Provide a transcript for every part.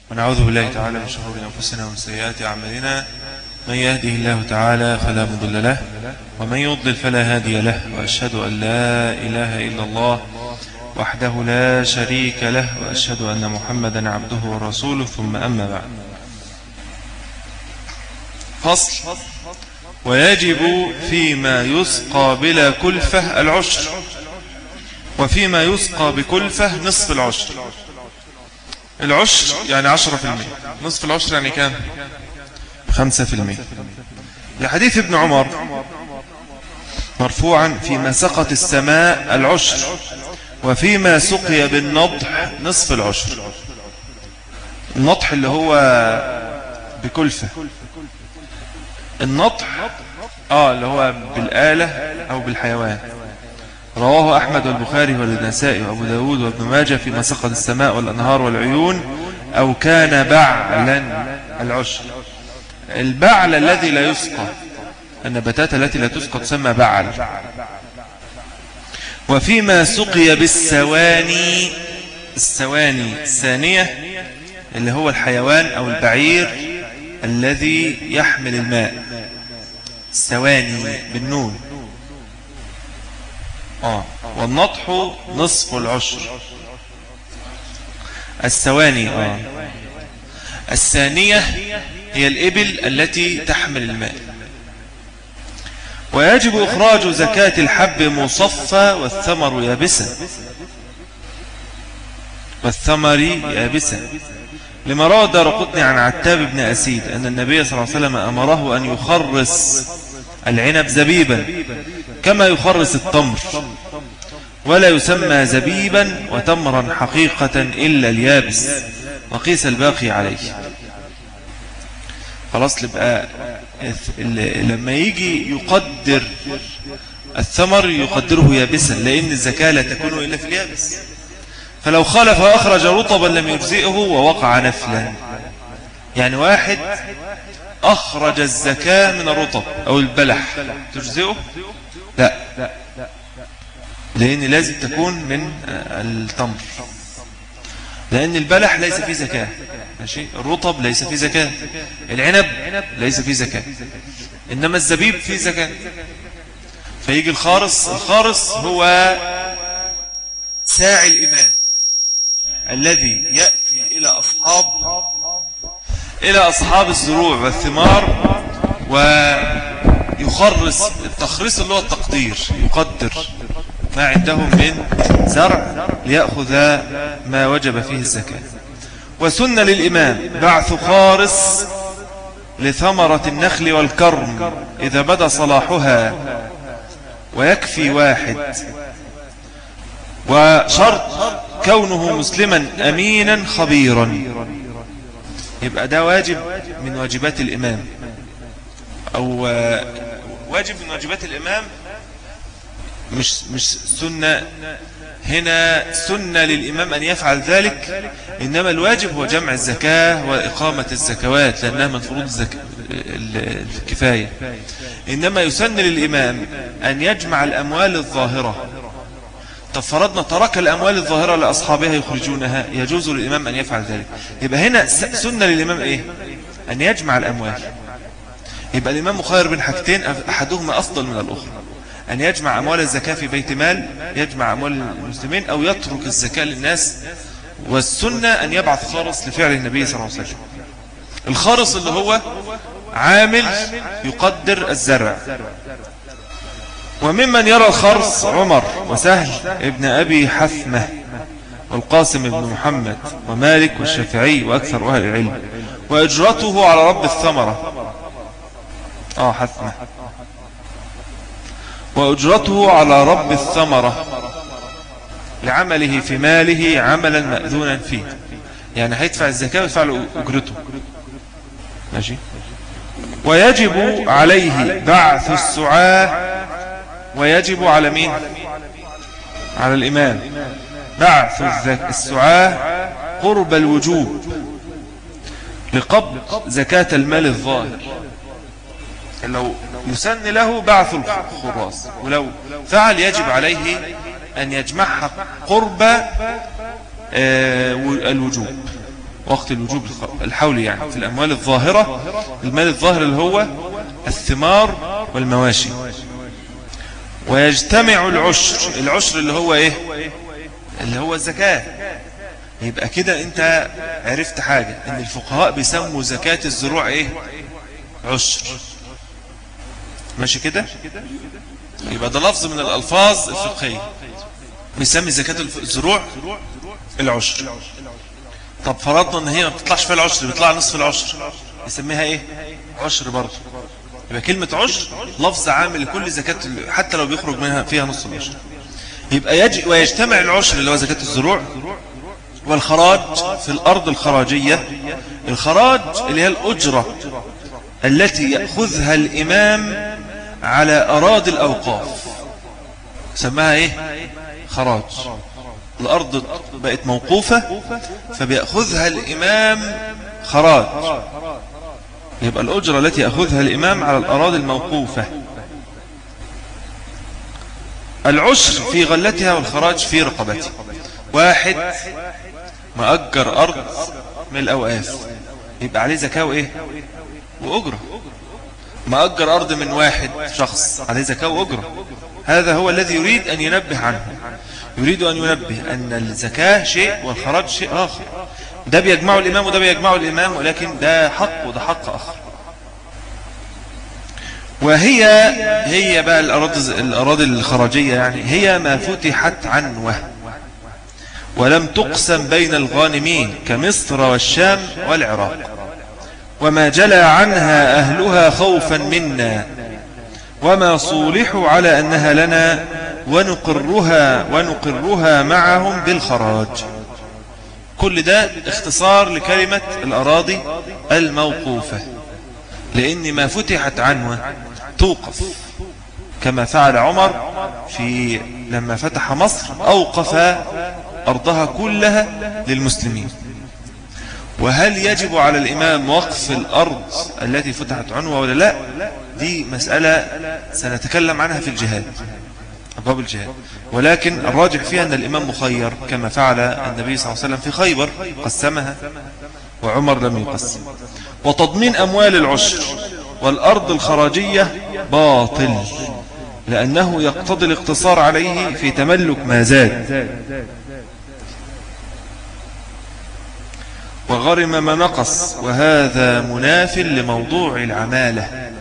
ونعوذ بالله تعالى من شرور أنفسنا ومن سيئات أعمالنا من يهده الله تعالى فلا مضل له ومن يضلل فلا هادي له وأشهد أن لا إله إلا الله وحده لا شريك له وأشهد أن محمدا عبده ورسوله ثم أما بعد فصل ويجب فيما يسقى بلا كلفة العشر وفيما يسقى بكلفة نصف العشر العشر يعني عشرة في المية نصف العشر يعني كام خمسة في المية لحديث ابن عمر مرفوعا فيما سقط السماء العشر وفيما سقي بالنضح نصف العشر النضح اللي هو بكلفة النضح اه اللي هو بالآلة او بالحيوان رواه أحمد والبخاري والنسائي وأبو داود وابن ماجه فيما سقط السماء والأنهار والعيون أو كان بعلا العشر البعل الذي لا يسقى النباتات التي لا تسقى تسمى بعل وفيما سقي بالسواني السواني الثانية اللي هو الحيوان أو البعير الذي يحمل الماء السواني بالنون آه والنطح نصف العشر الثواني آه الثانية هي الإبل التي تحمل الماء ويجب إخراج زكاة الحب مصفى والثمر يابسا والثمر يابسا لما روى الدار عن عتاب بن أسيد أن النبي صلى الله عليه وسلم أمره أن يخرس العنب زبيبا كما يخرس التمر ولا يسمى زبيبا وتمرا حقيقة إلا اليابس وقيس الباقي عليه خلاص لبقى لما يجي يقدر الثمر يقدره يابسا لأن الزكاة لا تكون إلا في اليابس فلو خالف وأخرج رطبا لم يجزئه ووقع نفلا يعني واحد أخرج الزكاة من الرطب أو البلح تجزئه لا لأن لازم تكون من التمر لأن البلح ليس فيه زكاة ماشي الرطب ليس فيه زكاة العنب ليس فيه زكاة إنما الزبيب فيه زكاة فيجي الخارص الخارص هو ساعي الإمام الذي يأتي إلى أصحاب إلى أصحاب الزروع والثمار ويخرص التخريص اللي هو التقدير يقدر ما عندهم من زرع ليأخذ ما وجب فيه الزكاة وسن للإمام بعث خارص لثمرة النخل والكرم إذا بدا صلاحها ويكفي واحد وشرط كونه مسلما أمينا خبيرا يبقى ده واجب من واجبات الإمام أو واجب من واجبات الإمام مش مش سنة هنا سنة للإمام أن يفعل ذلك إنما الواجب هو جمع الزكاة وإقامة الزكوات لأنها من فروض الزكاة الكفاية إنما يسن للإمام أن يجمع الأموال الظاهرة طب فرضنا ترك الأموال الظاهرة لأصحابها يخرجونها يجوز للإمام أن يفعل ذلك يبقى هنا سنة للإمام إيه أن يجمع الأموال يبقى الإمام مخير بين حاجتين أحدهما أفضل من الأخرى أن يجمع أموال الزكاة في بيت مال يجمع أموال المسلمين أو يترك الزكاة للناس والسنة أن يبعث خارص لفعل النبي صلى الله عليه وسلم الخارص اللي هو عامل يقدر الزرع وممن يرى الخرص عمر وسهل ابن أبي حثمة والقاسم بن محمد ومالك والشافعي وأكثر أهل العلم وإجرته على رب الثمرة آه حثمة وأجرته على رب الثمرة لعمله في ماله عملا مأذونا فيه يعني هيدفع الزكاة ويدفع له أجرته ماشي ويجب عليه بعث السعاة ويجب على مين على الإمام بعث السعاة قرب الوجوب لقبض زكاة المال الظاهر لو يسن له بعث الخراص ولو فعل يجب عليه أن يجمعها قرب الوجوب وقت الوجوب الحولي يعني في الأموال الظاهرة المال الظاهر اللي هو الثمار والمواشي ويجتمع العشر العشر اللي هو ايه اللي هو الزكاة يبقى كده انت عرفت حاجة ان الفقهاء بيسموا زكاة الزروع ايه عشر ماشي كده يبقى ده لفظ من الألفاظ الفقهية بيسمي زكاة الزروع العشر طب فرضنا ان هي ما بتطلعش فيها العشر بيطلع نصف العشر يسميها ايه عشر برضه يبقى كلمة عشر لفظ عام لكل زكاة حتى لو بيخرج منها فيها نصف العشر يبقى يجي ويجتمع العشر اللي هو زكاة الزروع والخراج في الأرض الخراجية الخراج اللي هي الأجرة التي يأخذها الإمام على أراضي الأوقاف سماها إيه خراج الأرض بقت موقوفة فبيأخذها الإمام خراج يبقى الأجرة التي يأخذها الإمام على الأراضي الموقوفة العشر في غلتها والخراج في رقبتها واحد مأجر أرض من الأوقاف يبقى عليه زكاة وإيه وأجرة مأجر أرض من واحد شخص عليه زكاة وأجرة هذا هو الذي يريد أن ينبه عنه يريد أن ينبه أن الزكاة شيء والخراج شيء آخر ده بيجمعه الإمام وده بيجمعه الإمام ولكن ده حق وده حق آخر وهي هي بقى الأراضي, الأراضي الخراجية يعني هي ما فتحت عنوه ولم تقسم بين الغانمين كمصر والشام والعراق وما جلى عنها أهلها خوفا منا وما صولحوا على أنها لنا ونقرها ونقرها معهم بالخراج كل ده اختصار لكلمة الأراضي الموقوفة لأن ما فتحت عنه توقف كما فعل عمر في لما فتح مصر أوقف أرضها كلها للمسلمين وهل يجب على الإمام وقف الأرض التي فتحت عنوة ولا لا دي مسألة سنتكلم عنها في الجهاد أبواب الجهاد ولكن الراجح فيها أن الإمام مخير كما فعل النبي صلى الله عليه وسلم في خيبر قسمها وعمر لم يقسم وتضمين أموال العشر والأرض الخراجية باطل لأنه يقتضي الاقتصار عليه في تملك ما زاد وغرم ما نقص وهذا مناف لموضوع العمالة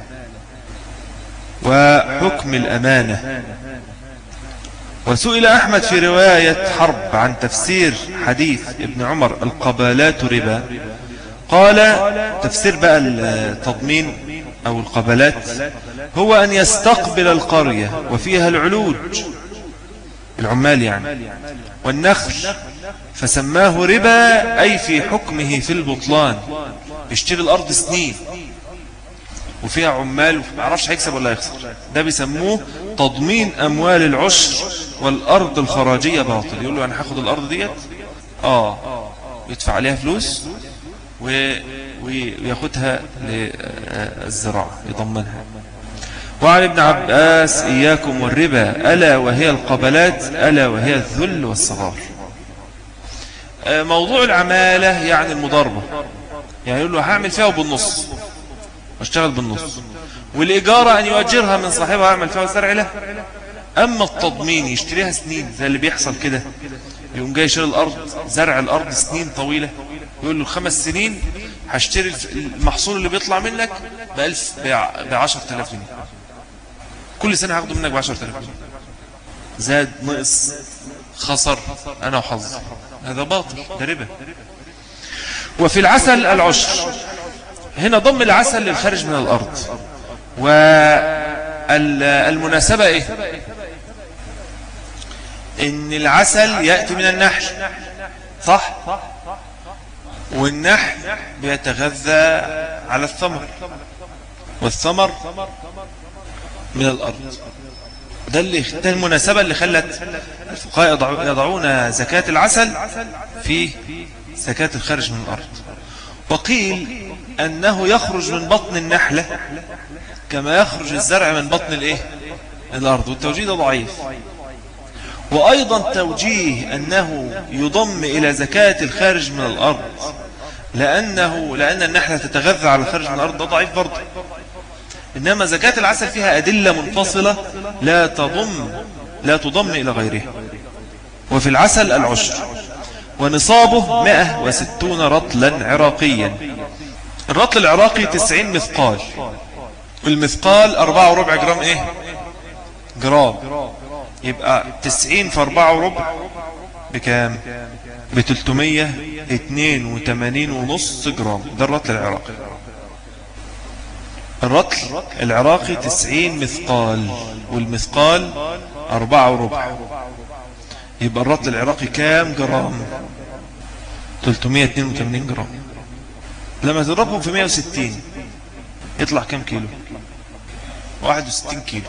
وحكم الأمانة وسئل أحمد في رواية حرب عن تفسير حديث ابن عمر القبالات ربا قال تفسير بقى التضمين أو القبلات هو أن يستقبل القرية وفيها العلوج العمال يعني والنخل فسماه ربا أي في حكمه في البطلان يشتري الأرض سنين وفيها عمال ما عرفش هيكسب ولا يخسر ده بيسموه تضمين أموال العشر والأرض الخراجية باطل يقول له أنا هاخد الأرض ديت آه يدفع عليها فلوس وياخدها للزراعة يضمنها وعن ابن عباس إياكم والربا ألا وهي القبلات ألا وهي الذل والصغار آه، موضوع العمالة يعني المضاربة يعني يقول له هعمل فيها بالنص واشتغل بالنص والإجارة أن يؤجرها من صاحبها أعمل فيها وزرع له أما التضمين يشتريها سنين زي اللي بيحصل كده يقوم جاي يشتري الأرض زرع الأرض سنين طويلة يقول له خمس سنين هشتري المحصول اللي بيطلع منك بألف بعشر تلاف جنيه كل سنة هاخده منك بعشر تلاف جنيه زاد نقص خسر أنا وحظ هذا باطل ده ربا وفي العسل العشر هنا ضم العسل للخارج من الأرض والمناسبة إيه إن العسل يأتي من النحل صح والنحل بيتغذى على الثمر والثمر من الأرض ده, اللي ده المناسبة اللي خلت الفقهاء يضعون زكاة العسل في زكاة الخارج من الأرض وقيل أنه يخرج من بطن النحلة كما يخرج الزرع من بطن الإيه؟ الأرض والتوجيه ده ضعيف وأيضا توجيه أنه يضم إلى زكاة الخارج من الأرض لأنه لأن النحلة تتغذى على خارج من الأرض ده ضعيف برضه إنما زكاة العسل فيها أدلة منفصلة لا تضم لا تضم إلى غيرها وفي العسل العشر ونصابه 160 رطلا عراقيا الرطل العراقي 90 مثقال والمثقال 4 وربع جرام ايه جرام يبقى 90 في 4 وربع بكام ب 382 ونص جرام ده الرطل العراقي الرطل العراقي 90 مثقال والمثقال 4 وربع يبقى الرطل العراقي كام جرام 382 جرام لما تضربهم في 160 يطلع كام كيلو 61 كيلو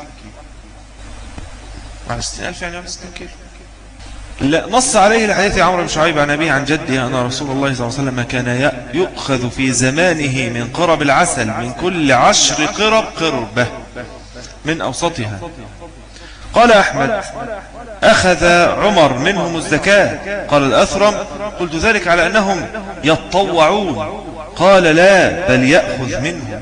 61 ألف يعني 61 كيلو لا نص عليه الحديث عمرو بن شعيب عن أبيه عن جده أن رسول الله صلى الله عليه وسلم كان يؤخذ في زمانه من قرب العسل من كل عشر قرب قربة من أوسطها قال أحمد أخذ عمر منهم الزكاة قال الأثرم قلت ذلك على أنهم يتطوعون قال لا بل يأخذ منهم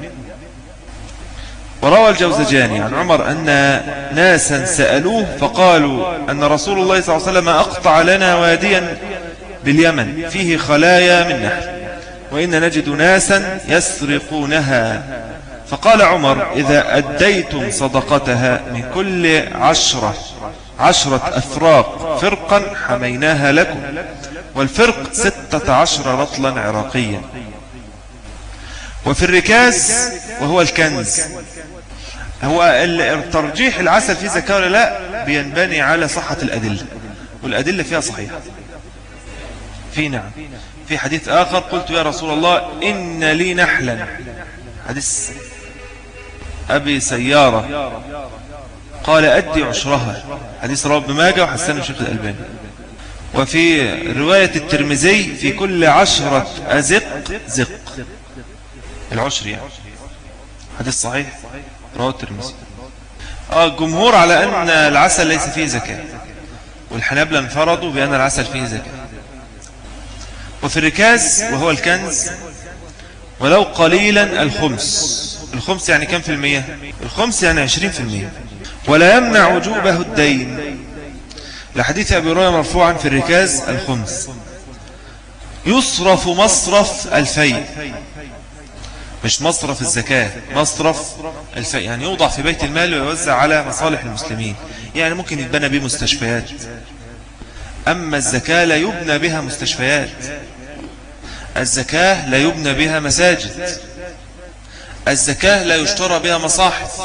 وروى الجوزجاني عن عمر أن ناسا سألوه فقالوا أن رسول الله صلى الله عليه وسلم أقطع لنا واديا باليمن فيه خلايا من نحل وإن نجد ناسا يسرقونها فقال عمر إذا أديتم صدقتها من كل عشرة عشرة أفراق فرقا حميناها لكم والفرق ستة عشر رطلا عراقيا وفي الركاز وهو الكنز هو ترجيح العسل في زكاة ولا لا بينبني على صحة الأدلة والأدلة فيها صحيحة في نعم في حديث آخر قلت يا رسول الله إن لي نحلا حديث أبي سيارة قال أدي عشرها حديث رواه ابن ماجه وحسن الشيخ الألباني وفي رواية الترمذي في كل عشرة أزق زق العشر يعني حديث صحيح رواه الترمذي آه الجمهور على أن العسل ليس فيه زكاة والحنابلة انفرضوا بأن العسل فيه زكاة وفي الركاز وهو الكنز ولو قليلا الخمس الخمس يعني كم في المية الخمس يعني عشرين في المية ولا يمنع وجوبه الدين لحديث أبي هريرة مرفوعا في الركاز الخمس يصرف مصرف الفيء مش مصرف الزكاة مصرف الفيء يعني يوضع في بيت المال ويوزع على مصالح المسلمين يعني ممكن يتبنى به مستشفيات أما الزكاة لا يبنى بها مستشفيات الزكاة لا يبنى بها مساجد الزكاة لا يشترى بها مصاحف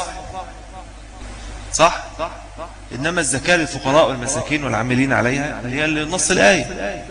صح إنما الزكاة للفقراء والمساكين والعاملين عليها هي نص الآية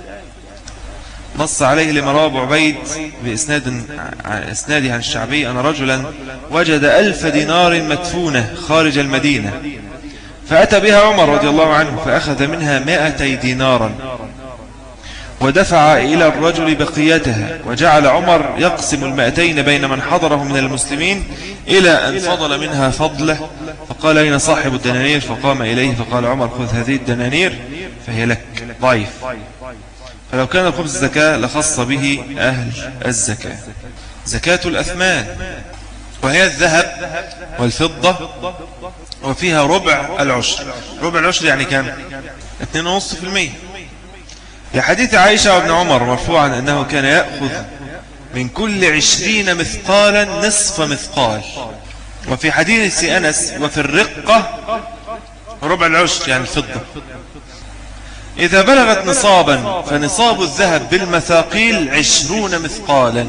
نص عليه لما أبو عبيد بإسناد إسناده عن الشعبي أن رجلا وجد ألف دينار مدفونة خارج المدينة فأتى بها عمر رضي الله عنه فأخذ منها مائتي دينارا ودفع إلى الرجل بقيتها وجعل عمر يقسم المائتين بين من حضره من المسلمين إلى أن فضل منها فضله فقال أين صاحب الدنانير فقام إليه فقال عمر خذ هذه الدنانير فهي لك ضعيف فلو كان الخبز الزكاة لخص به أهل الزكاة زكاة الأثمان وهي الذهب والفضة وفيها ربع العشر ربع العشر يعني كم 2.5% لحديث عائشة وابن عمر مرفوعا أنه كان يأخذ من كل عشرين مثقالا نصف مثقال وفي حديث أنس وفي الرقة ربع العشر يعني الفضة إذا بلغت نصابا فنصاب الذهب بالمثاقيل عشرون مثقالا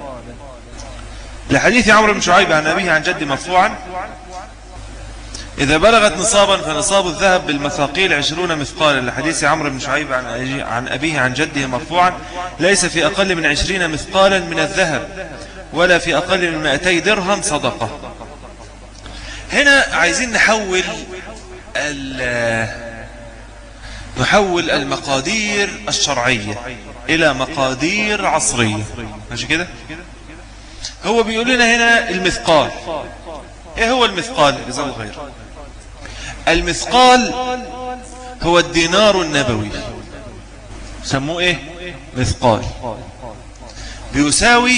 لحديث عمرو بن شعيب عن أبيه عن جد مرفوعا إذا بلغت نصابا فنصاب الذهب بالمثاقيل عشرون مثقالا لحديث عمرو بن شعيب عن, عن أبيه عن جده مرفوعا ليس في أقل من عشرين مثقالا من الذهب ولا في أقل من مائتي درهم صدقة هنا عايزين نحول نحول المقادير الشرعية إلى مقادير عصرية ماشي كده هو بيقول لنا هنا المثقال ايه هو المثقال جزاه الله خير المثقال هو الدينار النبوي سموه ايه مثقال بيساوي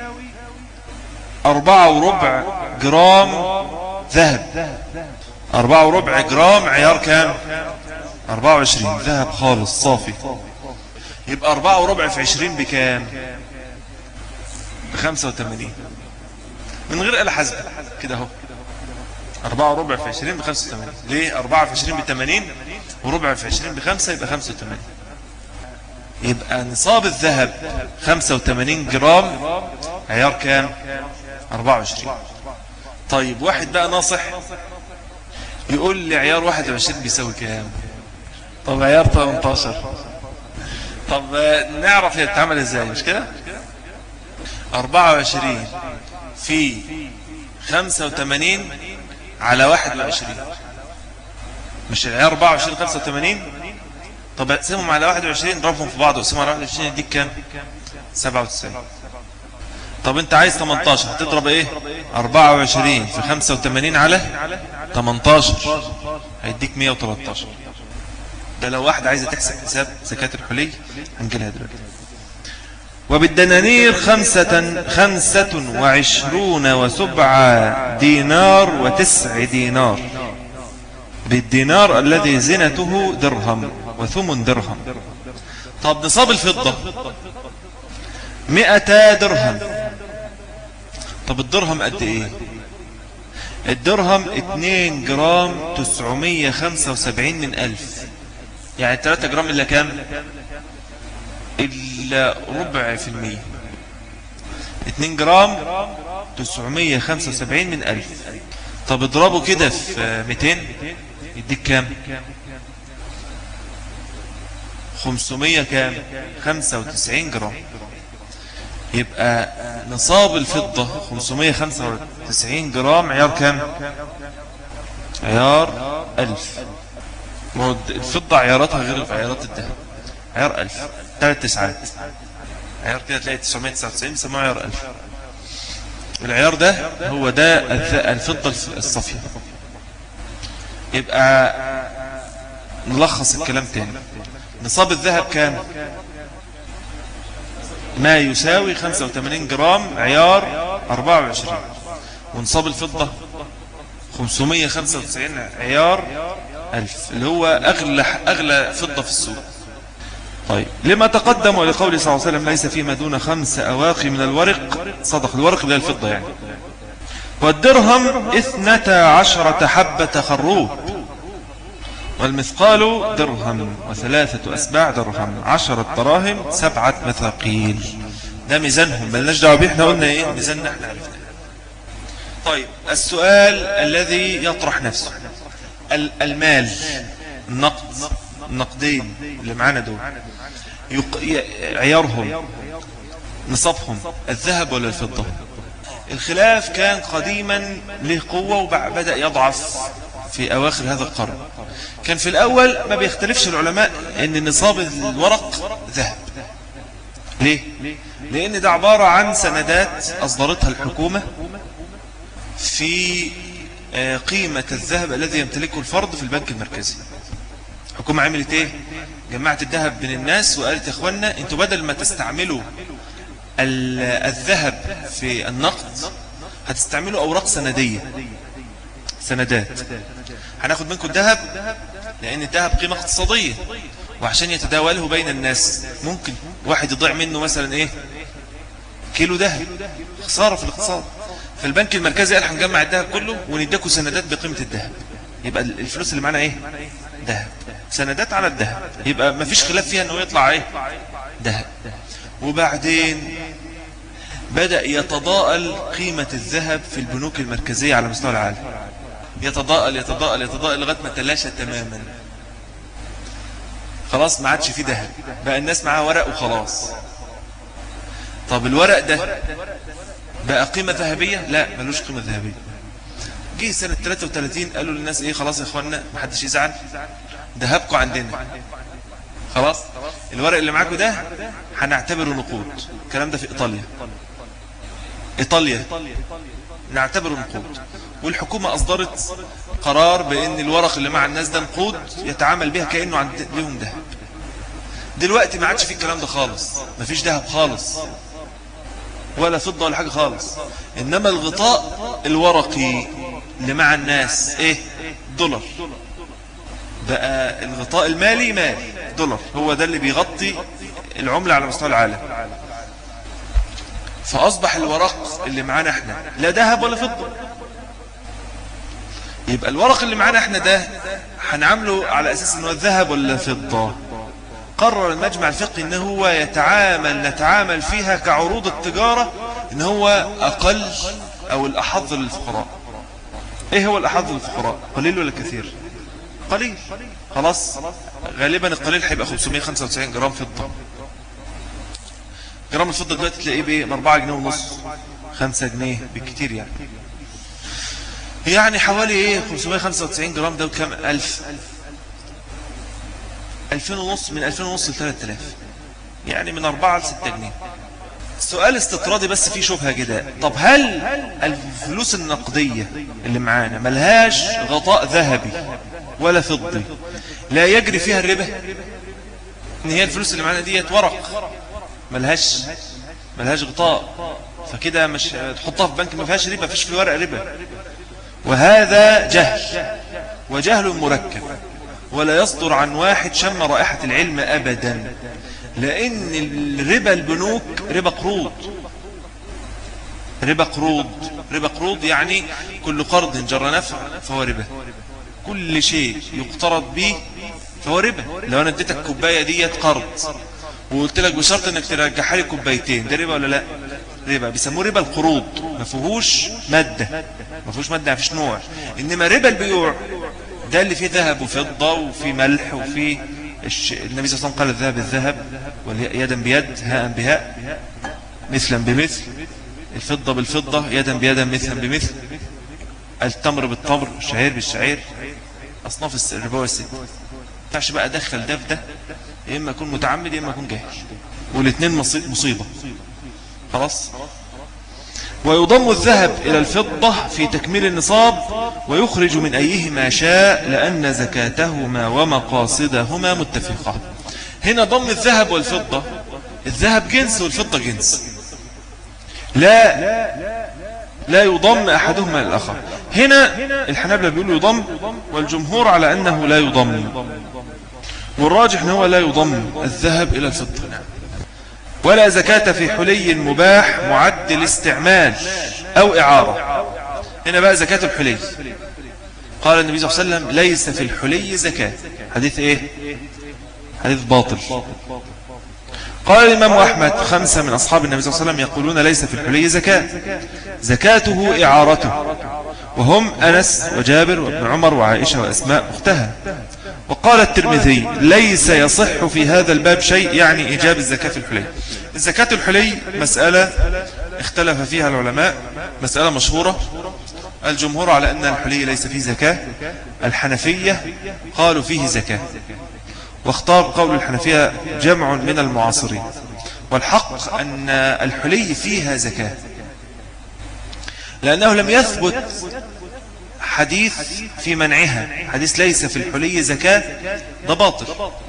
أربعة وربع جرام ذهب أربعة وربع جرام عيار كام أربعة وعشرين ذهب خالص صافي يبقى أربعة وربع في عشرين بكام بخمسة وثمانين من غير آلة حزب كده اهو أربعة وربع في عشرين بخمسة وثمانين ليه أربعة في عشرين بثمانين وربع في عشرين بخمسة يبقى خمسة وثمانين يبقى نصاب الذهب 85 جرام عيار كام 24 طيب واحد بقى ناصح يقول لي عيار 21 بيساوي كام طب عيار 18 طب نعرف هي بتتعمل ازاي مش كده 24 في 85 على 21 مش العيار 24 85 طب اقسمهم على 21 اضربهم في بعض واقسمهم على 21 يديك كام 97 طب انت عايز 18 هتضرب ايه 24 في 85 على 18 هيديك 113 ده لو واحد عايزه تحسب حساب زكاة الحلي هنجيلها دلوقتي وبالدنانير خمسة, خمسة وعشرون وسبعة دينار وتسع دينار بالدينار الذي زنته درهم وثمن درهم طب نصاب الفضة مئتا درهم طب الدرهم قد ايه الدرهم 2 جرام 975 من ألف يعني 3 جرام إلا كام إلا ربع في المية 2 جرام 975 من ألف طب اضربه كده في 200 يديك كام 500 كام 95 جرام يبقى نصاب الفضة 595 جرام عيار كام عيار 1000 الفضة عياراتها غير عيارات الذهب عيار 1000 ثلاث تسعات عيار كده تلاقي 999 بيسموه عيار 1000 العيار ده هو ده الفضة الصفية يبقى نلخص الكلام تاني نصاب الذهب كام ما يساوي 85 جرام عيار 24 ونصاب الفضة 595 عيار 1000 اللي هو أغلى, أغلى فضة في السوق طيب لما تقدم ولقول صلى الله عليه وسلم ليس فيما دون خمس أواقي من الورق صدق الورق اللي الفضة يعني والدرهم اثنتا عشرة حبة خروب والمثقال درهم وثلاثة أسباع درهم عشرة دراهم سبعة مثاقيل ده ميزانهم بلناش دعوه بيه احنا قلنا ايه ميزاننا احنا عرفنا طيب السؤال الذي يطرح نفسه المال النقد النقدين اللي معانا دول عيارهم نصابهم الذهب ولا الفضة الخلاف كان قديما له قوة وبدأ يضعف في أواخر هذا القرن كان في الأول ما بيختلفش العلماء أن نصاب الورق ذهب ليه؟ لأن ده عبارة عن سندات أصدرتها الحكومة في آه، قيمة الذهب الذي يمتلكه الفرد في البنك المركزي الحكومة عملت ايه جمعت الذهب بين الناس وقالت يا اخوانا انتوا بدل ما تستعملوا الذهب في النقد هتستعملوا اوراق سندية سندات هناخد منكم الذهب لان الذهب قيمة اقتصادية وعشان يتداوله بين الناس ممكن واحد يضيع منه مثلا ايه كيلو ذهب خسارة في الاقتصاد فالبنك المركزي قال هنجمع الذهب كله ونديكوا سندات بقيمة الذهب يبقى الفلوس اللي معانا ايه ذهب سندات على الذهب يبقى ما فيش خلاف فيها انه يطلع ايه ذهب وبعدين بدأ يتضاءل قيمة الذهب في البنوك المركزية على مستوى العالم يتضاءل يتضاءل يتضاءل لغاية ما تلاشى تماما خلاص ما عادش فيه ذهب بقى الناس معاها ورق وخلاص طب الورق ده بقى قيمة ذهبية لا ملوش قيمة ذهبية جه سنة 33 قالوا للناس ايه خلاص يا اخوانا محدش يزعل ذهبكم عندنا خلاص الورق اللي معاكم ده هنعتبره نقود الكلام ده في ايطاليا ايطاليا نعتبره نقود والحكومة اصدرت قرار بان الورق اللي مع الناس ده نقود يتعامل بها كأنه عند لهم ذهب دلوقتي ما عادش في الكلام ده خالص ما فيش ذهب خالص ولا فضة ولا حاجة خالص إنما الغطاء الورقي اللي مع الناس إيه دولار بقى الغطاء المالي مال دولار هو ده اللي بيغطي العملة على مستوى العالم فأصبح الورق اللي معانا احنا لا ذهب ولا فضة يبقى الورق اللي معانا احنا ده هنعمله على أساس انه الذهب ولا فضة قرر المجمع الفقهي ان هو يتعامل نتعامل فيها كعروض التجارة ان هو اقل او الاحظ للفقراء ايه هو الاحظ للفقراء قليل ولا كثير قليل خلاص غالبا القليل هيبقى 595 جرام فضة جرام الفضة دلوقتي تلاقيه بايه ب 4 جنيه ونص 5 جنيه بالكتير يعني يعني حوالي ايه 595 جرام ده بكام 1000 2000 ونص من 2000 ونص ل 3000 يعني من 4 ل 6 جنيه سؤال استطرادي بس فيه شبهة كده طب هل الفلوس النقدية اللي معانا ملهاش غطاء ذهبي ولا فضي لا يجري فيها الربا ان هي الفلوس اللي معانا ديت ورق ملهاش ملهاش غطاء فكده مش تحطها في بنك ما فيهاش ربا فيش في ورق ربا وهذا جهل وجهل مركب ولا يصدر عن واحد شم رائحة العلم أبدا لأن الربا البنوك ربا قروض ربا قروض ربا قروض يعني كل قرض جر نفع فهو ربا كل شيء يقترض به فهو ربا لو أنا اديتك كوباية ديت قرض وقلت لك بشرط انك ترجعها لي كوبايتين ده ربا ولا لا ربا بيسموه ربا القروض ما فيهوش مادة ما فيهوش مادة ما فيش نوع انما ربا البيوع ده اللي فيه ذهب وفضة وفيه ملح وفيه الش... النبي صلى الله عليه وسلم قال الذهب الذهب يدا بيد هاء بهاء مثلا بمثل الفضة بالفضة يدا بيدا مثلا بمثل التمر بالتمر الشعير بالشعير أصناف الربا والست تعش بقى أدخل ده في ده يا إما أكون متعمد يا إما أكون جاهل والاثنين مصيبة خلاص ويضم الذهب إلى الفضة في تكميل النصاب ويخرج من أيهما شاء لأن زكاتهما ومقاصدهما متفقة هنا ضم الذهب والفضة الذهب جنس والفضة جنس لا لا يضم أحدهما الآخر هنا الحنابلة بيقولوا يضم والجمهور على أنه لا يضم والراجح أنه لا يضم الذهب إلى الفضة نعم ولا زكاة في حلي مباح معد الاستعمال أو إعارة هنا بقى زكاة الحلي قال النبي صلى الله عليه وسلم ليس في الحلي زكاة حديث إيه حديث باطل قال الإمام أحمد خمسة من أصحاب النبي صلى الله عليه وسلم يقولون ليس في الحلي زكاة زكاته إعارته وهم أنس وجابر وابن عمر وعائشة وأسماء أختها وقال الترمذي ليس يصح في هذا الباب شيء يعني إيجاب الزكاة في الحلي الزكاة الحلي مسألة اختلف فيها العلماء مسألة مشهورة الجمهور على أن الحلي ليس فيه زكاة الحنفية قالوا فيه زكاة واختار قول الحنفية جمع من المعاصرين والحق أن الحلي فيها زكاة لأنه لم يثبت حديث في منعها حديث ليس في الحلي زكاة ده باطل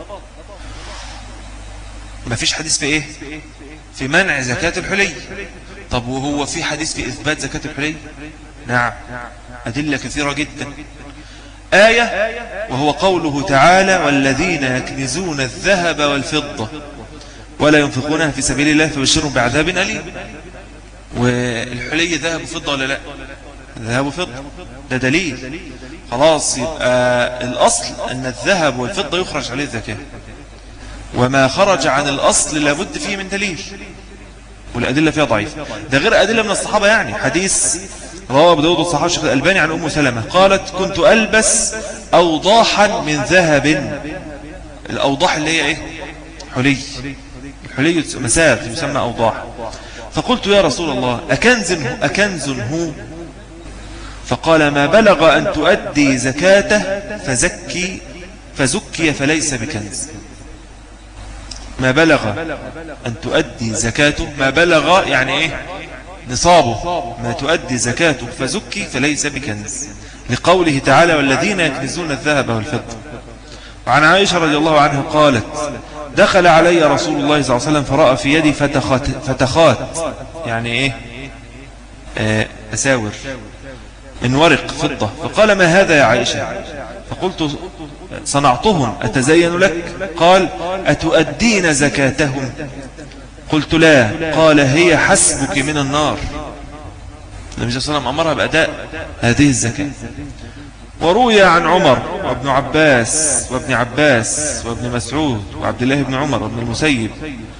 ما فيش حديث في ايه في منع زكاة الحلي طب وهو في حديث في إثبات زكاة الحلي نعم أدلة كثيرة جدا آية وهو قوله تعالى والذين يكنزون الذهب والفضة ولا ينفقونها في سبيل الله فبشرهم بعذاب أليم والحلي ذهب وفضة ولا لا ذهب وفضة ده دليل خلاص يبقى الأصل أن الذهب والفضة يخرج عليه الزكاة وما خرج عن الأصل لابد فيه من دليل والأدلة فيها ضعيفة ده غير أدلة من الصحابة يعني حديث رواه ابو داود الصحابة الشيخ الألباني عن أم سلمة قالت كنت ألبس أوضاحا من ذهب الأوضاح اللي هي إيه حلي حلي مسار يسمى أوضاح فقلت يا رسول الله أكنز أكنز هو فقال ما بلغ أن تؤدي زكاته فزكي فزكي فليس بكنز ما بلغ أن تؤدي زكاته ما بلغ يعني إيه نصابه ما تؤدي زكاته فزكي فليس بكنز لقوله تعالى والذين يكنزون الذهب والفضة وعن عائشة رضي الله عنها قالت دخل علي رسول الله صلى الله عليه وسلم فرأى في يدي فتخات, فتخات يعني ايه آه، أساور من ورق فضة فقال ما هذا يا عائشة فقلت صنعتهم أتزين لك قال أتؤدين زكاتهم قلت لا قال هي حسبك من النار النبي صلى الله عليه وسلم أمرها بأداء هذه الزكاة وروي عن عمر وابن عباس وابن عباس وابن مسعود وعبد الله بن عمر وابن المسيب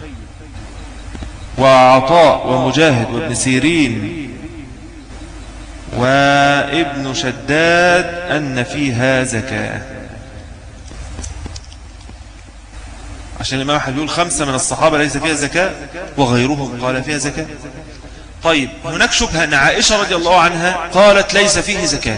وعطاء ومجاهد وابن سيرين وابن شداد أن فيها زكاة عشان الإمام أحمد يقول خمسة من الصحابة ليس فيها زكاة وغيرهم قال فيها زكاة طيب هناك شبهة أن عائشة رضي الله عنها قالت ليس فيه زكاة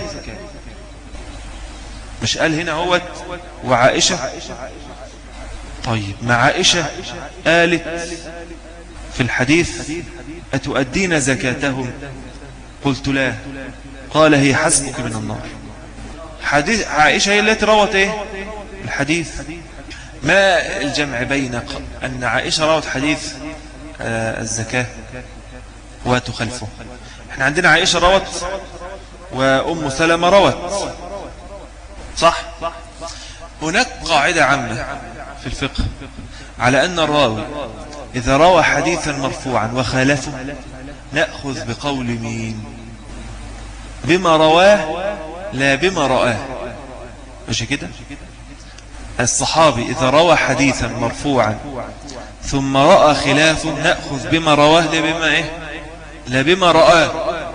مش قال هنا هو وعائشة طيب مع عائشة قالت في الحديث أتؤدين زكاتهم قلت لا قال هي حسبك من النار حديث عائشة هي التي روت ايه الحديث ما الجمع بين أن عائشة روت حديث آه، الزكاة وتخلفه احنا عندنا عائشة روت وأم سلمة روت صح هناك قاعدة عامة في الفقه على أن الراوي إذا روى حديثا مرفوعا وخالفه نأخذ بقول مين بما رواه لا بما رآه مش كده الصحابي إذا روى حديثا مرفوعا ثم رأى خلافه نأخذ بما رواه لا بما إيه لا بما رآه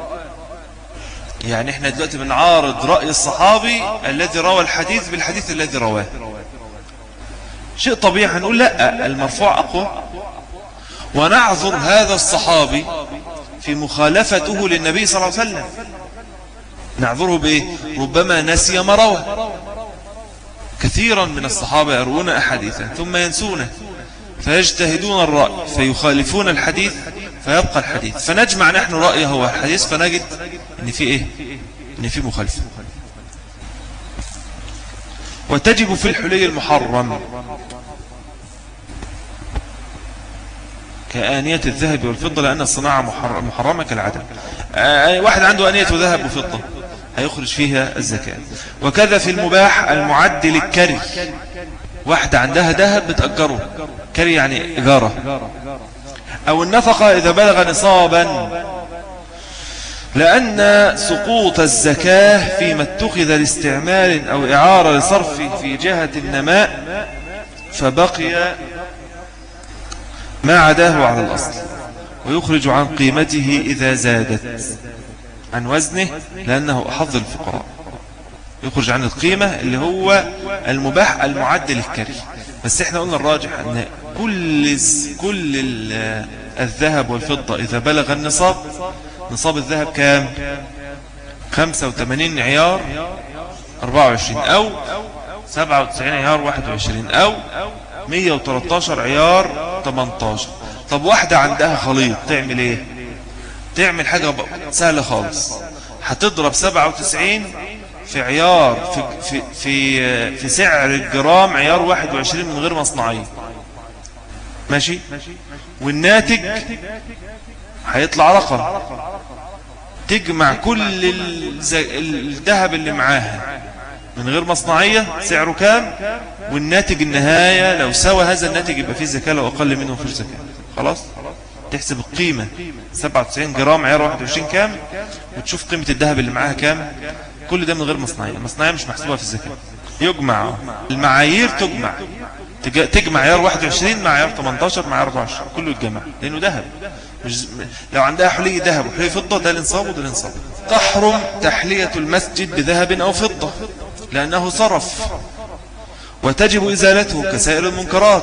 يعني احنا دلوقتي بنعارض رأي الصحابي الذي روى الحديث بالحديث الذي رواه شيء طبيعي هنقول لا المرفوع أقوى ونعذر هذا الصحابي في مخالفته للنبي صلى الله عليه وسلم نعذره بإيه ربما نسي ما روى كثيرا من الصحابة يروون أحاديثا ثم ينسونه فيجتهدون الرأي فيخالفون الحديث فيبقى الحديث فنجمع نحن رأيه هو الحديث فنجد ان في ايه ان في مخالفة وتجب في الحلي المحرم كآنية الذهب والفضة لأن الصناعة محرمة كالعدم آه، واحد عنده آنية ذهب وفضة هيخرج فيها الزكاة وكذا في المباح المعد للكري واحدة عندها ذهب بتأجره كري يعني إجارة أو النفقة إذا بلغ نصابا لأن سقوط الزكاة فيما اتخذ لاستعمال أو إعارة لصرف في جهة النماء فبقي ما عداه على الأصل ويخرج عن قيمته إذا زادت عن وزنه لأنه أحظ الفقراء يخرج عن القيمة اللي هو المباح المعدل الكري بس احنا قلنا الراجح أن كل, كل الذهب والفضة إذا بلغ النصاب نصاب الذهب كام 85 عيار 24 أو 97 عيار 21 أو 113 عيار 18 طب واحدة عندها خليط تعمل ايه تعمل حاجة سهلة خالص هتضرب 97 في عيار في, في, في, في سعر الجرام عيار 21 من غير مصنعية ماشي والناتج هيطلع رقم تجمع كل الذهب اللي معاها من غير مصنعية سعره كام والناتج النهاية لو سوى هذا الناتج يبقى فيه زكاة لو أقل منه فيه زكاة خلاص تحسب القيمة 97 جرام عيار 21 كام وتشوف قيمة الذهب اللي معاها كام كل ده من غير مصنعية المصنعية مش محسوبة في الزكاة يجمع المعايير تجمع تجمع عيار 21 مع عيار 18 مع عيار 24 كله يتجمع لأنه ذهب مش لو عندها حلي ذهب وحلي فضة ده الانصاب وده الانصاب تحرم تحلية المسجد بذهب أو فضة لأنه صرف وتجب إزالته كسائر المنكرات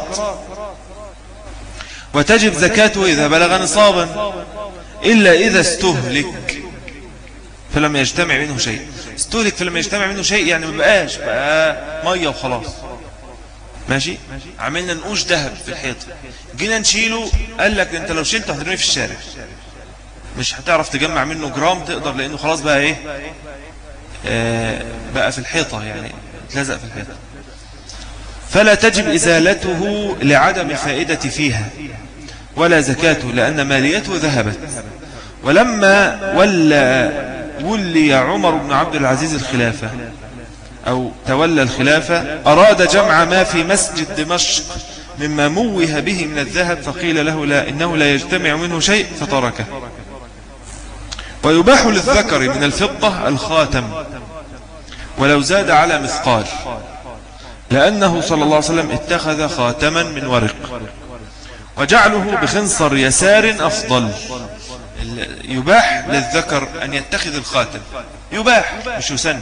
وتجب زكاته إذا بلغ نصابا إلا إذا استهلك فلم يجتمع منه شيء استهلك فلم يجتمع منه شيء يعني ما بقاش بقى مية وخلاص ماشي عملنا نقوش ذهب في الحيط جينا نشيله قال لك انت لو شلته هترميه في الشارع مش هتعرف تجمع منه جرام تقدر لانه خلاص بقى ايه آه بقى في الحيطة يعني اتلزق في الحيطة فلا تجب إزالته لعدم الفائدة فيها ولا زكاته لأن ماليته ذهبت ولما ولى ولي عمر بن عبد العزيز الخلافة أو تولى الخلافة أراد جمع ما في مسجد دمشق مما موه به من الذهب فقيل له لا إنه لا يجتمع منه شيء فتركه ويباح للذكر من الفضة الخاتم ولو زاد على مثقال لأنه صلى الله عليه وسلم اتخذ خاتما من ورق وجعله بخنصر يسار أفضل يباح للذكر أن يتخذ الخاتم يباح مش يسن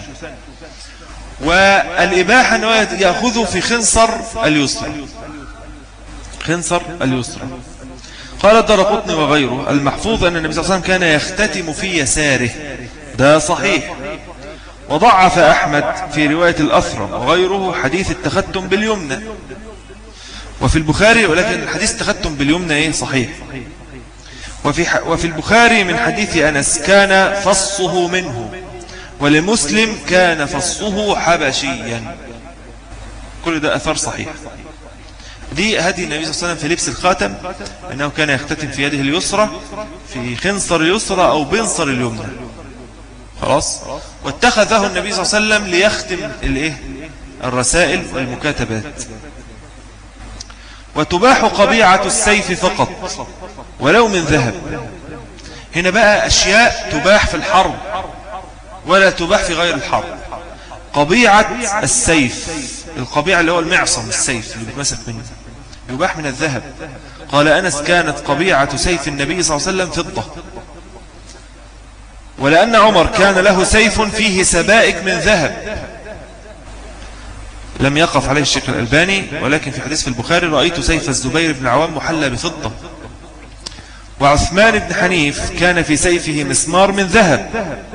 والإباحة أنه يأخذه في خنصر اليسرى خنصر اليسرى قال الدرقطني وغيره المحفوظ أن النبي صلى الله عليه وسلم كان يختتم في يساره ده صحيح وضعف أحمد في رواية الأثرم وغيره حديث التختم باليمنى وفي البخاري ولكن الحديث التختم باليمنى إيه صحيح وفي, وفي البخاري من حديث أنس كان فصه منه ولمسلم كان فصه حبشيا كل ده أثر صحيح دي هدي النبي صلى الله عليه وسلم في لبس الخاتم أنه كان يختتم في يده اليسرى في خنصر اليسرى أو بنصر اليمنى خلاص واتخذه النبي صلى الله عليه وسلم ليختم الايه الرسائل والمكاتبات وتباح قبيعة السيف فقط ولو من ذهب هنا بقى أشياء تباح في الحرب ولا تباح في غير الحرب قبيعة السيف القبيعة اللي هو المعصم السيف اللي بيتمسك منه يباح من الذهب قال أنس كانت قبيعة سيف النبي صلى الله عليه وسلم فضة ولأن عمر كان له سيف فيه سبائك من ذهب لم يقف عليه الشيخ الألباني ولكن في حديث في البخاري رأيت سيف الزبير بن عوام محلى بفضة وعثمان بن حنيف كان في سيفه مسمار من ذهب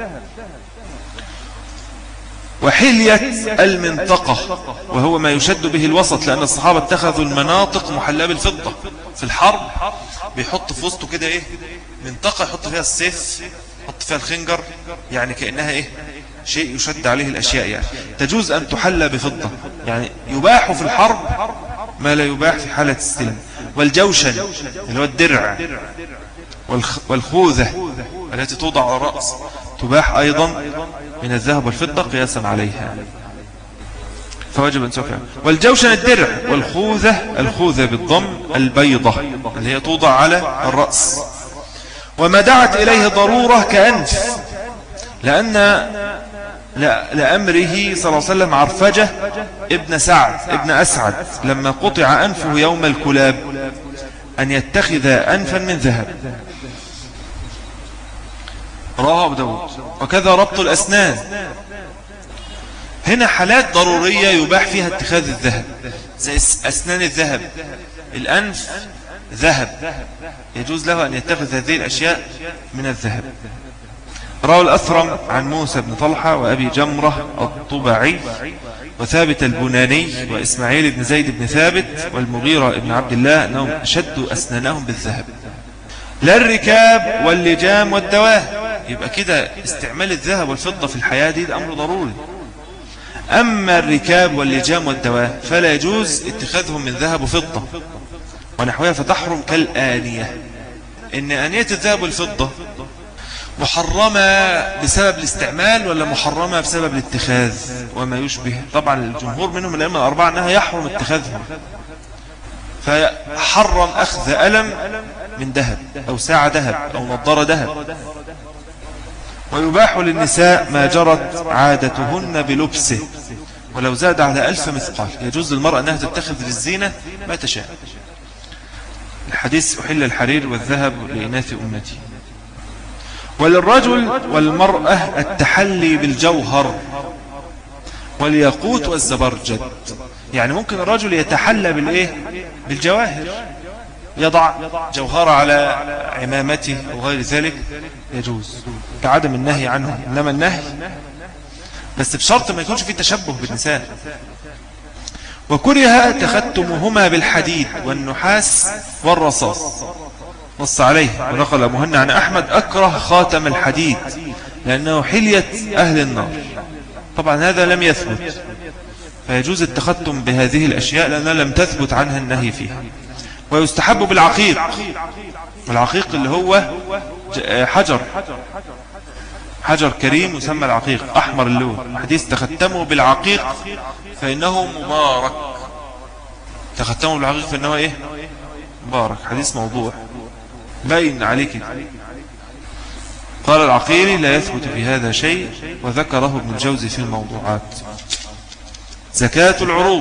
وحلية المنطقة وهو ما يشد به الوسط لأن الصحابة اتخذوا المناطق محلاه بالفضة في الحرب بيحط في وسطه كده ايه منطقة يحط فيها السيف يحط فيها الخنجر يعني كأنها ايه شيء يشد عليه الأشياء يعني تجوز أن تحلى بفضة يعني يباح في الحرب ما لا يباح في حالة السلم والجوشن اللي هو الدرع والخوذة التي توضع على الرأس تباح أيضا من الذهب والفضة قياسا عليها فواجب أن سوف والجوشن الدرع والخوذة الخوذة بالضم البيضة اللي هي توضع على الرأس وما دعت إليه ضرورة كأنف لأن لأمره صلى الله عليه وسلم عرفجة ابن سعد ابن أسعد لما قطع أنفه يوم الكلاب أن يتخذ أنفا من ذهب رواه أبو داود وكذا ربط الأسنان هنا حالات ضرورية يباح فيها اتخاذ الذهب زي أسنان الذهب الأنف ذهب يجوز له أن يتخذ هذه الأشياء من الذهب روى الأثرم عن موسى بن طلحة وأبي جمرة الطبعي وثابت البناني وإسماعيل بن زيد بن ثابت والمغيرة بن عبد الله أنهم شدوا أسنانهم بالذهب لا الركاب واللجام والدواه يبقى كده استعمال الذهب والفضة في الحياة دي أمر ضروري أما الركاب واللجام والدواه فلا يجوز اتخاذهم من ذهب وفضة ونحوها فتحرم كالآنية إن آنية الذهب والفضة محرمة بسبب الاستعمال ولا محرمة بسبب الاتخاذ وما يشبه طبعا الجمهور منهم الأئمة الأربعة أنها يحرم اتخاذهم فحرم أخذ ألم من ذهب أو ساعة ذهب أو نظارة ذهب ويباح للنساء ما جرت عادتهن بلبسه ولو زاد على ألف مثقال يجوز للمرأة أنها تتخذ للزينة ما تشاء الحديث أحل الحرير والذهب لإناث أمتي وللرجل والمرأة التحلي بالجوهر والياقوت والزبرجد يعني ممكن الرجل يتحلى بالإيه بالجواهر يضع جوهر على عمامته أو غير ذلك يجوز كعدم النهي عنه إنما النهي بس بشرط ما يكونش في تشبه بالنساء وكره تختمهما بالحديد والنحاس والرصاص نص عليه ونقل مهنا عن أحمد أكره خاتم الحديد لأنه حلية أهل النار طبعا هذا لم يثبت فيجوز التختم بهذه الأشياء لأنها لم تثبت عنها النهي فيها ويستحب بالعقيق العقيق اللي هو حجر حجر كريم يسمى العقيق أحمر اللون حديث تختمه بالعقيق فإنه مبارك تختمه بالعقيق فإنه إيه مبارك حديث موضوع باين عليك قال العقيري لا يثبت في هذا شيء وذكره ابن الجوزي في الموضوعات زكاة العروض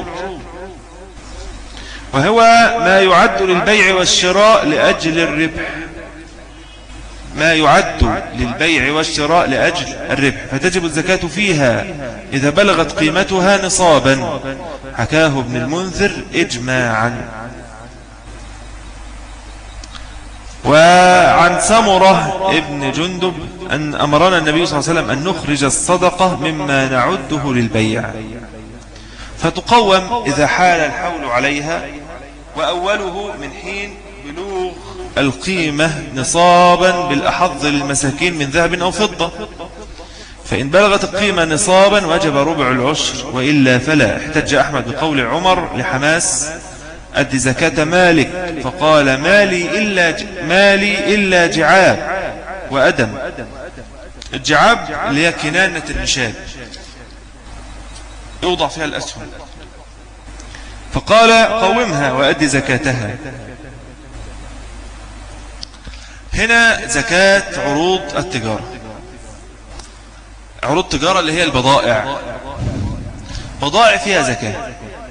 وهو ما يعد للبيع والشراء لأجل الربح ما يعد للبيع والشراء لأجل الربح فتجب الزكاة فيها إذا بلغت قيمتها نصابا حكاه ابن المنذر إجماعا وعن سمرة ابن جندب أن أمرنا النبي صلى الله عليه وسلم أن نخرج الصدقة مما نعده للبيع فتقوم إذا حال الحول عليها وأوله من حين بلوغ القيمة نصابا بالأحظ للمساكين من ذهب أو فضة فإن بلغت القيمة نصابا وجب ربع العشر وإلا فلا احتج أحمد بقول عمر لحماس أدي زكاة مالك فقال مالي إلا, مالي إلا جعاب وأدم الجعاب اللي هي كنانة النشاب يوضع فيها الأسهم فقال قومها وأدي زكاتها هنا زكاة عروض التجارة عروض التجارة اللي هي البضائع بضائع فيها زكاة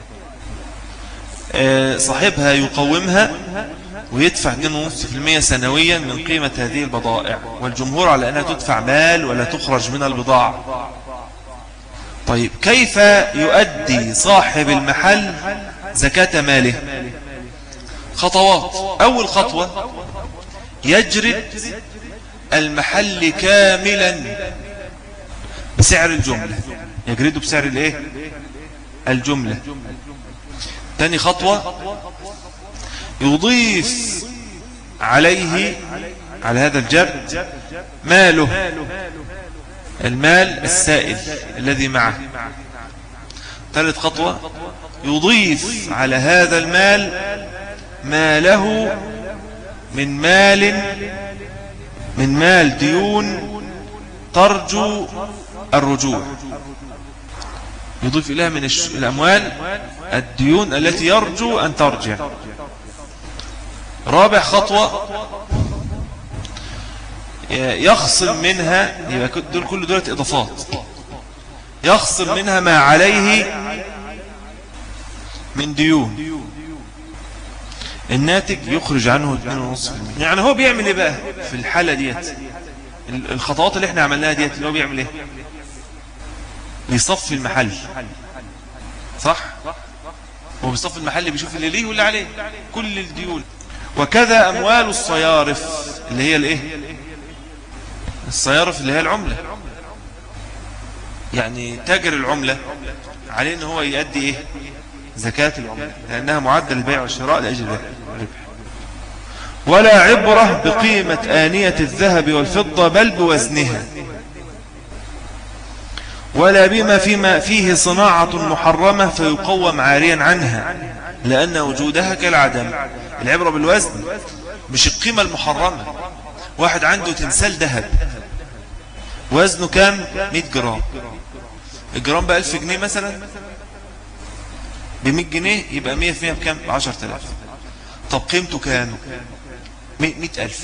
آه، صاحبها يقومها ويدفع 2.5% سنويا من قيمة هذه البضائع والجمهور على أنها تدفع مال ولا تخرج من البضاعة طيب كيف يؤدي صاحب المحل زكاة ماله خطوات أول خطوة يجرد المحل كاملا بسعر الجملة يجرده بسعر الايه الجملة تاني خطوة يضيف عليه على هذا الجرد ماله المال السائل الذي معه ثالث خطوة يضيف على هذا المال ما له من مال من مال ديون ترجو الرجوع يضيف إليها من الأموال الديون التي يرجو أن ترجع رابع خطوة يخصم منها يبقى دول كل دولة إضافات يخصم منها ما عليه من ديون الناتج يخرج عنه 2.5% يعني هو بيعمل ايه بقى في الحالة ديت الخطوات اللي احنا عملناها ديت اللي هو بيعمل ايه بيصفي المحل صح هو بيصفي المحل بيشوف اللي ليه واللي عليه كل الديون وكذا اموال الصيارف اللي هي الايه الصيارف اللي هي العملة يعني تاجر العملة عليه ان هو يؤدي ايه زكاة العملة لأنها معدل البيع والشراء لأجل الربح ولا عبرة بقيمة آنية الذهب والفضة بل بوزنها ولا بما فيما فيه صناعة محرمة فيقوم عاريا عنها لأن وجودها كالعدم العبرة بالوزن مش القيمة المحرمة واحد عنده تمثال ذهب وزنه كام 100 جرام الجرام بألف جنيه مثلا ب 100 جنيه يبقى 100 في 100 بكام ب 10000 طب قيمته كام 100000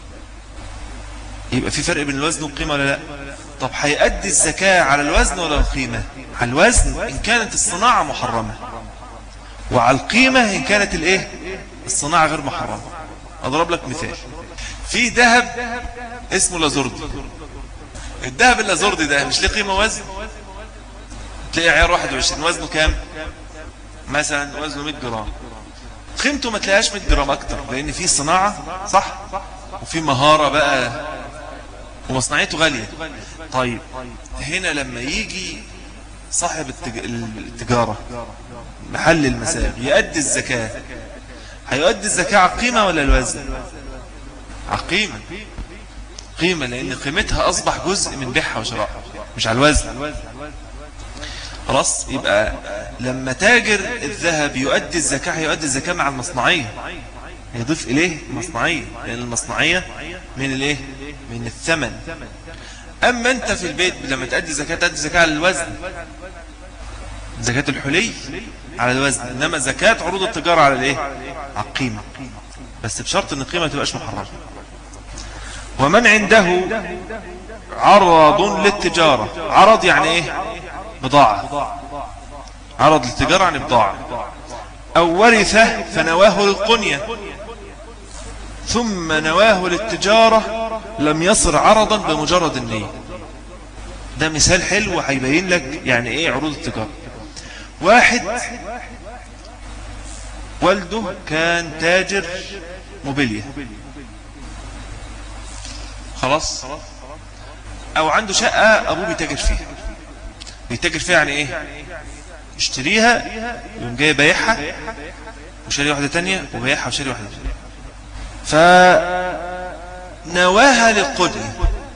يبقى في فرق بين الوزن والقيمة ولا لا طب هيأدي الزكاة على الوزن ولا القيمة على الوزن إن كانت الصناعة محرمة وعلى القيمة إن كانت الايه الصناعة غير محرمة أضرب لك مثال في ذهب اسمه لازوردي الذهب اللازوردي ده مش ليه قيمة وزن تلاقي عيار 21 وزنه كام مثلا وزنه 100 جرام قيمته ما تلاقيهاش 100 جرام اكتر لان في صناعة صح وفي مهارة بقى ومصنعيته غالية طيب هنا لما يجي صاحب التجارة محل المساء يؤدي الزكاة هيؤدي الزكاة على القيمة ولا الوزن على القيمة قيمة لأن قيمتها أصبح جزء من بيعها وشرائها مش على الوزن خلاص يبقى لما تاجر الذهب يؤدي الزكاة يؤدي الزكاة مع المصنعية يضيف إليه مصنعية لأن المصنعية من الإيه من الثمن أما أنت في البيت لما تأدي زكاة تأدي زكاة على الوزن زكاة الحلي على الوزن إنما زكاة عروض التجارة على الإيه على القيمة بس بشرط أن القيمة تبقاش محرمة ومن عنده عرض للتجارة عرض يعني إيه بضاعة عرض للتجارة يعني بضاعة أو ورثه فنواه للقنية ثم نواه للتجارة لم يصر عرضا بمجرد النية ده مثال حلو هيبين لك يعني ايه عروض التجارة واحد والده كان تاجر موبيليا خلاص او عنده شقة ابوه بيتاجر فيها بيتاجر فيها يعني ايه يشتريها يقوم جاي بايعها وشاري واحدة تانية وبايعها وشاري واحدة تانية فنواها للقنية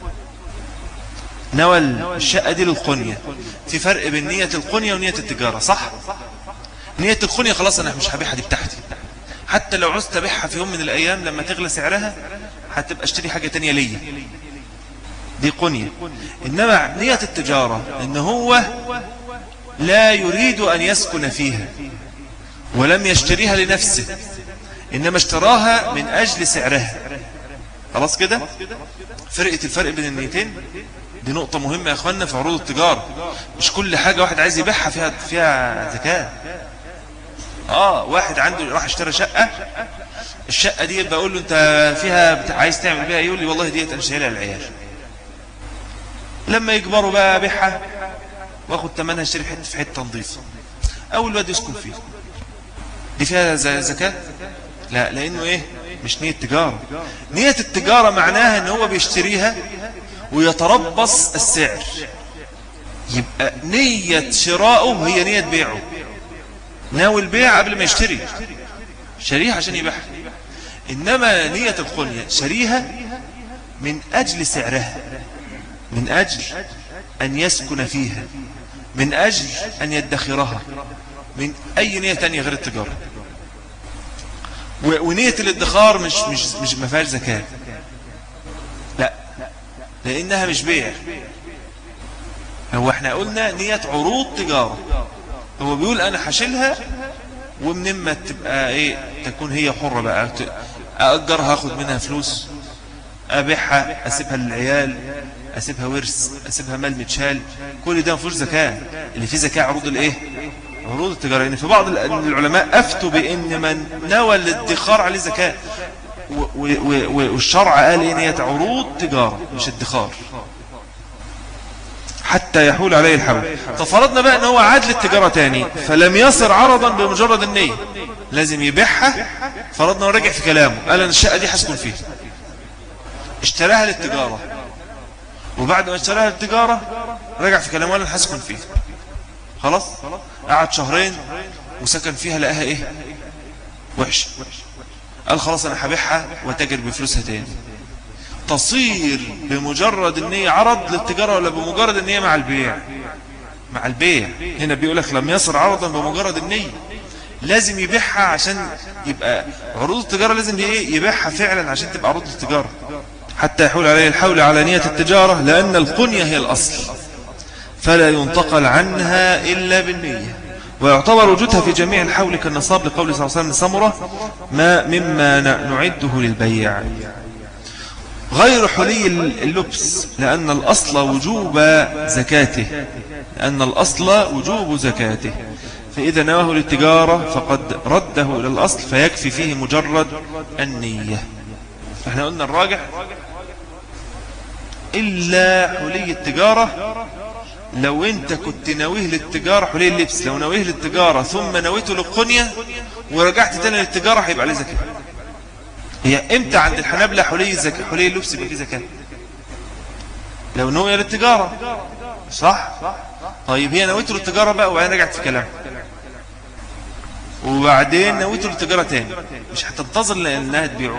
نوى الشقة دي للقنية في فرق بين نية القنية ونية التجارة صح نية القنية خلاص أنا مش هبيعها دي بتاعتي حتى لو عزت أبيعها في يوم من الأيام لما تغلى سعرها هتبقى اشتري حاجة تانية ليا دي قنية إنما نية التجارة إن هو لا يريد أن يسكن فيها ولم يشتريها لنفسه إنما اشتراها من أجل سعرها خلاص كده فرقة الفرق بين النيتين دي نقطة مهمة يا أخوانا في عروض التجارة مش كل حاجة واحد عايز يبيعها فيها فيها زكاة آه واحد عنده راح اشترى شقة الشقة دي بقول له أنت فيها عايز تعمل بيها يقول لي والله ديت أنا شايلها للعيال لما يكبروا بقى بيعها واخد ثمنها اشتري حته في حته نظيفه او الواد يسكن فيه دي فيها زكاه لا لانه ايه مش نيه تجاره نيه التجاره معناها ان هو بيشتريها ويتربص السعر يبقى نية شراؤه هي نية بيعه ناوي البيع قبل ما يشتري شريها عشان يبيعها إنما نية القنية شريها من أجل سعرها من أجل أن يسكن فيها من أجل أن يدخرها من أي نية تانية غير التجارة ونية الادخار مش مش مش ما فيهاش زكاة لا لأنها مش بيع هو احنا قلنا نية عروض تجارة هو بيقول أنا هشيلها ومن ما تبقى ايه تكون هي حرة بقى أأجرها أخذ منها فلوس أبيعها أسيبها للعيال اسيبها ورث اسيبها مال متشال كل ده ما فيهوش زكاه اللي فيه زكاه عروض الايه عروض التجاره يعني في بعض العلماء افتوا بان من نوى الادخار عليه زكاه والشرع قال ان هي عروض تجاره مش ادخار حتى يحول عليه الحول ففرضنا بقى ان هو عاد للتجارة تاني فلم يصر عرضا بمجرد النية لازم يبيعها فرضنا ورجع في كلامه قال انا الشقة دي حسكن فيها اشتراها للتجارة وبعد ما اشتراها التجارة رجع في كلامه ولا حسكن فيه خلاص قعد شهرين وسكن فيها لقاها ايه وحش قال خلاص انا هبيعها وتاجر بفلوسها تاني تصير بمجرد ان هي عرض للتجارة ولا بمجرد ان هي مع البيع مع البيع هنا بيقولك لم يصر عرضا بمجرد النية لازم يبيعها عشان يبقى عروض التجارة لازم يبيعها فعلا عشان تبقى عروض التجارة حتى يحول عليه الحول على نية التجارة لأن القنية هي الأصل فلا ينتقل عنها إلا بالنية ويعتبر وجودها في جميع الحول كالنصاب لقول صلى الله عليه وسلم سمرة ما مما نعده للبيع غير حلي اللبس لأن الأصل وجوب زكاته لأن الأصل وجوب زكاته فإذا نواه للتجارة فقد رده إلى الأصل فيكفي فيه مجرد النية احنا قلنا الراجح إلا حلي التجارة لو انت كنت ناويه للتجارة حلي اللبس لو ناويه للتجارة ثم نويته للقنية ورجعت تاني للتجارة هيبقى عليه زكاة هي امتى عند الحنابلة حلي الزكاة حلي اللبس يبقى فيه زكاة لو نوية للتجارة صح طيب هي نويته للتجارة بقى وبعدين رجعت في كلام وبعدين نويته للتجارة تاني مش هتنتظر لانها تبيعه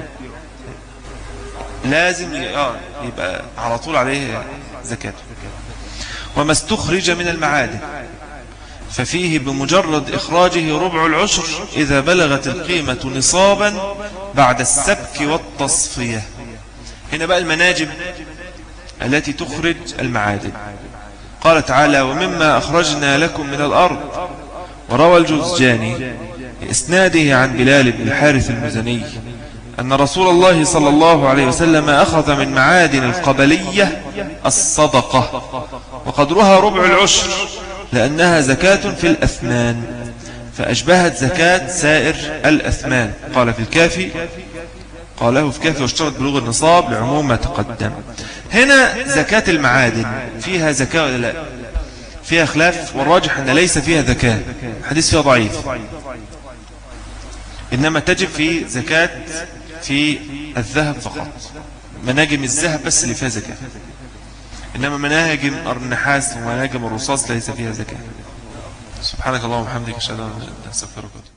لازم آه يبقى على طول عليه زكاة وما استخرج من المعادن ففيه بمجرد إخراجه ربع العشر إذا بلغت القيمة نصابا بعد السبك والتصفية هنا بقى المناجم التي تخرج المعادن قال تعالى ومما أخرجنا لكم من الأرض وروى الجزجاني بإسناده عن بلال بن الحارث المزني أن رسول الله صلى الله عليه وسلم أخذ من معادن القبلية الصدقة وقدرها ربع العشر لأنها زكاة في الأثمان فأشبهت زكاة سائر الأثمان قال في الكافي قاله في كافي واشترط بلوغ النصاب لعموم ما تقدم هنا زكاة المعادن فيها زكاة ولا لا فيها خلاف والراجح أن ليس فيها زكاة حديث فيها ضعيف إنما تجب في زكاة في الذهب فقط مناجم الذهب بس اللي فيها زكاة إنما مناجم النحاس ومناجم الرصاص ليس فيها زكاة سبحانك اللهم وبحمدك اشهد ان لا اله الا انت استغفرك